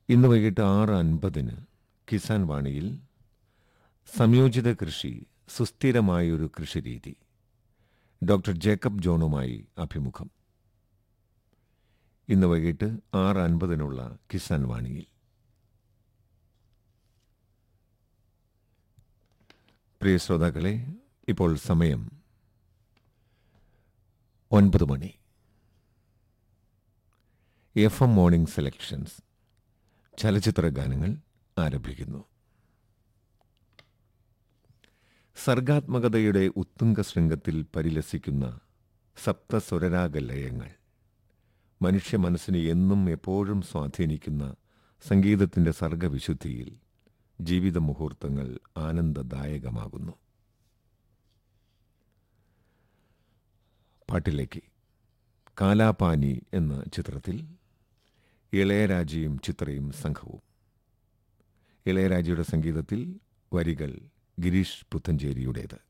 ഇന്ന് വൈകിട്ട് ആറ് അൻപതിന് കിസാൻ വാണിയിൽ സംയോജിത കൃഷി സുസ്ഥിരമായൊരു കൃഷിരീതി ഡോക്ടർ ജേക്കബ് ജോണുമായി അഭിമുഖം ഇന്ന് വൈകിട്ട് ആറ് അൻപതിനുള്ള കിസാൻ വാണിയിൽ പ്രിയ ശ്രോതാക്കളെ ഇപ്പോൾ സമയം ഒൻപത് മണി എഫ് എം മോർണിംഗ് സെലക്ഷൻസ് ചലച്ചിത്ര ഗാനങ്ങൾ ആരംഭിക്കുന്നു സർഗാത്മകതയുടെ ഉത്തുംഗ ശൃംഗത്തിൽ പരിലസിക്കുന്ന സപ്തസ്വരരാഗ ലയങ്ങൾ മനുഷ്യ മനസ്സിനെ എന്നും എപ്പോഴും സ്വാധീനിക്കുന്ന സംഗീതത്തിന്റെ സർഗവിശുദ്ധിയിൽ ജീവിത മുഹൂർത്തങ്ങൾ ആനന്ദദായകമാകുന്നു പാട്ടിലേക്ക് കാലാപാനി എന്ന ചിത്രത്തിൽ ഇളയരാജയും ചിത്രയും സംഘവും ഇളയരാജയുടെ സംഗീതത്തിൽ വരികൾ ഗിരീഷ് പുത്തഞ്ചേരിയുടേത്